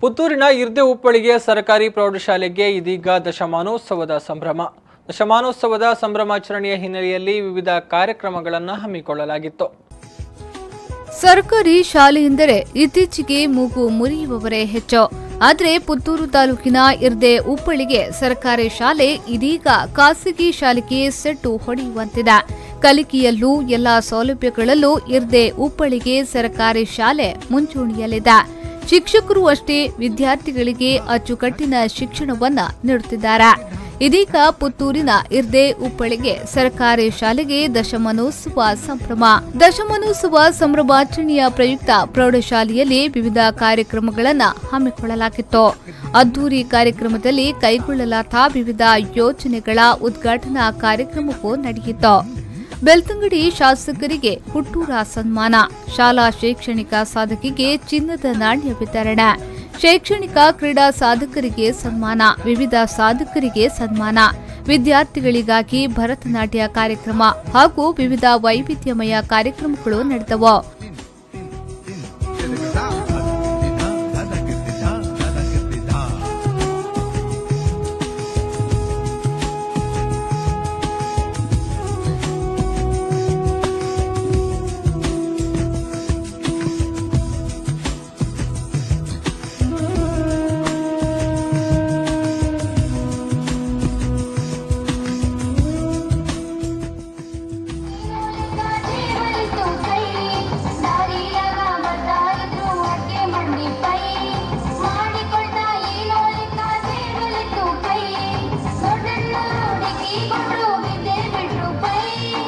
ಪುತ್ತೂರಿನ ಇರ್ದೆ ಉಪ್ಪಳಿಗೆ ಸರ್ಕಾರಿ ಪ್ರೌಢಶಾಲೆಗೆ ಇದೀಗ ದಶಮಾನೋತ್ಸವದ ಸಂಭ್ರಮ ದಶಮಾನೋತ್ಸವದ ಸಂಭ್ರಮಾಚರಣೆಯ ಹಿನ್ನೆಲೆಯಲ್ಲಿ ವಿವಿಧ ಕಾರ್ಯಕ್ರಮಗಳನ್ನು ಹಮ್ಮಿಕೊಳ್ಳಲಾಗಿತ್ತು ಸರ್ಕಾರಿ ಶಾಲೆ ಎಂದರೆ ಇತ್ತೀಚೆಗೆ ಮೂಗು ಮುರಿಯುವವರೇ ಹೆಚ್ಚು ಆದರೆ ಪುತ್ತೂರು ತಾಲೂಕಿನ ಇರ್ದೆ ಉಪ್ಪಳಿಗೆ ಸರ್ಕಾರಿ ಶಾಲೆ ಇದೀಗ ಖಾಸಗಿ ಶಾಲೆಗೆ ಸೆಟ್ಟು ಹೊಡೆಯುವಂತಿದೆ ಕಲಿಕೆಯಲ್ಲೂ ಎಲ್ಲಾ ಸೌಲಭ್ಯಗಳಲ್ಲೂ ಇರ್ದೆ ಉಪ್ಪಳಿಗೆ ಸರ್ಕಾರಿ ಶಾಲೆ ಮುಂಚೂಣಿಯಲ್ಲಿದೆ ಶಿಕ್ಷಕರು ಅಷ್ಟೇ ವಿದ್ಯಾರ್ಥಿಗಳಿಗೆ ಅಚ್ಚುಕಟ್ಟಿನ ಶಿಕ್ಷಣವನ್ನ ನೀಡುತ್ತಿದ್ದಾರೆ ಇದೀಗ ಪುತ್ತೂರಿನ ಇರ್ದೆ ಉಪ್ಪಳಿಗೆ ಸರ್ಕಾರಿ ಶಾಲೆಗೆ ದಶಮಾನೋತ್ಸವ ಸಂಭ್ರಮ ದಶಮಾನೋತ್ಸವ ಸಂಭ್ರಮಾಚರಣೆಯ ಪ್ರಯುಕ್ತ ಪ್ರೌಢಶಾಲೆಯಲ್ಲಿ ವಿವಿಧ ಕಾರ್ಯಕ್ರಮಗಳನ್ನು ಹಮ್ಮಿಕೊಳ್ಳಲಾಗಿತ್ತು ಅದ್ದೂರಿ ಕಾರ್ಯಕ್ರಮದಲ್ಲಿ ಕೈಗೊಳ್ಳಲಾದ ವಿವಿಧ ಯೋಜನೆಗಳ ಉದ್ಘಾಟನಾ ಕಾರ್ಯಕ್ರಮವೂ ನಡೆಯಿತು ಬೆಳ್ತಂಗಡಿ ಶಾಸಕರಿಗೆ ಹುಟ್ಟೂರ ಸನ್ಮಾನ ಶಾಲಾ ಶೈಕ್ಷಣಿಕ ಸಾಧಕಿಗೆ ಚಿನ್ನದ ನಾಣ್ಯ ವಿತರಣೆ ಶೈಕ್ಷಣಿಕ ಕ್ರೀಡಾ ಸಾಧಕರಿಗೆ ಸನ್ಮಾನ ವಿವಿಧ ಸಾಧಕರಿಗೆ ಸನ್ಮಾನ ವಿದ್ಯಾರ್ಥಿಗಳಿಗಾಗಿ ಭರತನಾಟ್ಯ ಕಾರ್ಯಕ್ರಮ ಹಾಗೂ ವಿವಿಧ ವೈವಿಧ್ಯಮಯ ಕಾರ್ಯಕ್ರಮಗಳು ನಡೆದವು ಜೀವನಿತು ಕೈ ದಾರಿಯಾಗ ಬದ್ದಾಯಿತು ಅಡ್ಗೆ ಮಂಡಿ ಪೈ ಮಾಡಿಕೊಂಡ ಏನೋಲಿಕ ಜೀವನಿತು ಕೈ ದೊಡ್ಡಣ್ಣ ಹುಡುಗಿ ಕೊಟ್ರು ಬಿದ್ದೆ ಬಿಟ್ರು ಪೈ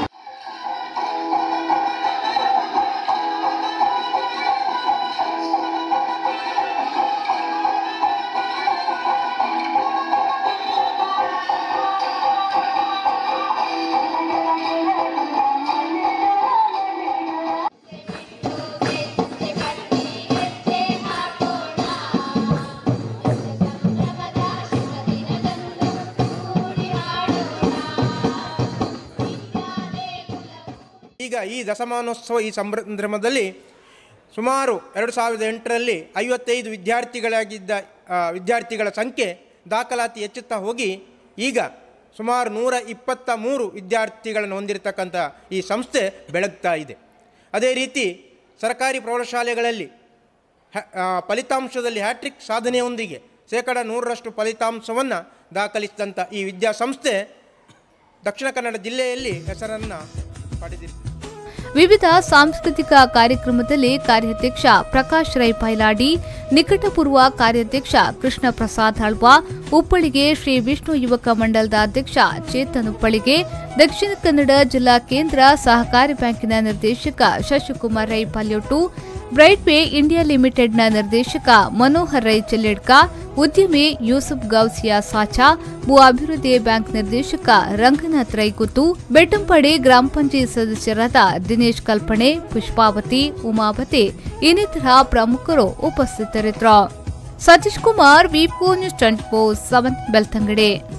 ಈಗ ಈ ದಶಮಾನೋತ್ಸವ ಈ ಸಂಭ್ರಮದಲ್ಲಿ ಸುಮಾರು ಎರಡು ಸಾವಿರದ ಎಂಟರಲ್ಲಿ ಐವತ್ತೈದು ವಿದ್ಯಾರ್ಥಿಗಳಾಗಿದ್ದ ಆ, ವಿದ್ಯಾರ್ಥಿಗಳ ಸಂಖ್ಯೆ ದಾಖಲಾತಿ ಹೆಚ್ಚುತ್ತಾ ಹೋಗಿ ಈಗ ಸುಮಾರು ನೂರ ಇಪ್ಪತ್ತ ಮೂರು ವಿದ್ಯಾರ್ಥಿಗಳನ್ನು ಹೊಂದಿರತಕ್ಕಂಥ ಈ ಸಂಸ್ಥೆ ಬೆಳಗ್ತಾ ಇದೆ ಅದೇ ರೀತಿ ಸರ್ಕಾರಿ ಪ್ರೌಢಶಾಲೆಗಳಲ್ಲಿ ಹ್ಯಾ- ಆ, ಫಲಿತಾಂಶದಲ್ಲಿ ಹ್ಯಾಟ್ರಿಕ್ ಸಾಧನೆಯೊಂದಿಗೆ ಶೇಕಡ ನೂರರಷ್ಟು ಫಲಿತಾಂಶವನ್ನು ದಾಖಲಿಸಿದಂಥ ಈ ವಿದ್ಯಾಸಂಸ್ಥೆ ದಕ್ಷಿಣ ಕನ್ನಡ ಜಿಲ್ಲೆಯಲ್ಲಿ ಹೆಸರನ್ನು ಪಡೆದಿದೆ ವಿವಿಧ ಸಾಂಸ್ಕೃತಿಕ ಕಾರ್ಯಕ್ರಮದಲ್ಲಿ ಕಾರ್ಯಾಧ್ಯಕ್ಷ ಪ್ರಕಾಶ್ ರೈ ಪೈಲಾಡಿ ನಿಕಟಪೂರ್ವ ಕಾರ್ಯಾಧ್ಯಕ್ಷ ಕೃಷ್ಣ ಪ್ರಸಾದ್ ಹಳ್ವಾ ಉಪ್ಪಳಿಗೆ ಶ್ರೀ ವಿಷ್ಣು ಯುವಕ ಮಂಡಲದ ಅಧ್ಯಕ್ಷ ಚೇತನ್ ಉಪ್ಪಳಿಗೆ ದಕ್ಷಿಣ ಕನ್ನಡ ಜಿಲ್ಲಾ ಕೇಂದ್ರ ಸಹಕಾರಿ ಬ್ಯಾಂಕಿನ ನಿರ್ದೇಶಕ Shashikumar Rai Palyottu Bright Way India ಲಿಮಿಟೆಡ್ನ ನಿರ್ದೇಶಕ ಮನೋಹರ್ ರೈ ಚೆಲ್ಲೆಡ್ಕ ಉದ್ಯಮಿ ಯೂಸುಫ್ ಗೌಸಿಯಾ ಸಾಚಾ ಭೂ ಅಭಿವೃದ್ಧಿ ಬ್ಯಾಂಕ್ ನಿರ್ದೇಶಕ ರಂಗನಾಥ್ ರೈಕುತ್ತು ಬೆಟ್ಟಂಪಾಡಿ ಗ್ರಾಮ ಪಂಚಾಯತ್ ಸದಸ್ಯರಾದ ದಿನೇಶ್ ಕಲ್ಪಣೆ ಪುಷ್ಪಾವತಿ ಉಮಾವತಿ ಇನ್ನಿತರ ಪ್ರಮುಖರು ಉಪಸ್ಥಿತರಿದ್ದರು ಸತೀಶ್ ಕುಮಾರ್ ವಿಪೋ news twenty four seven Belthangady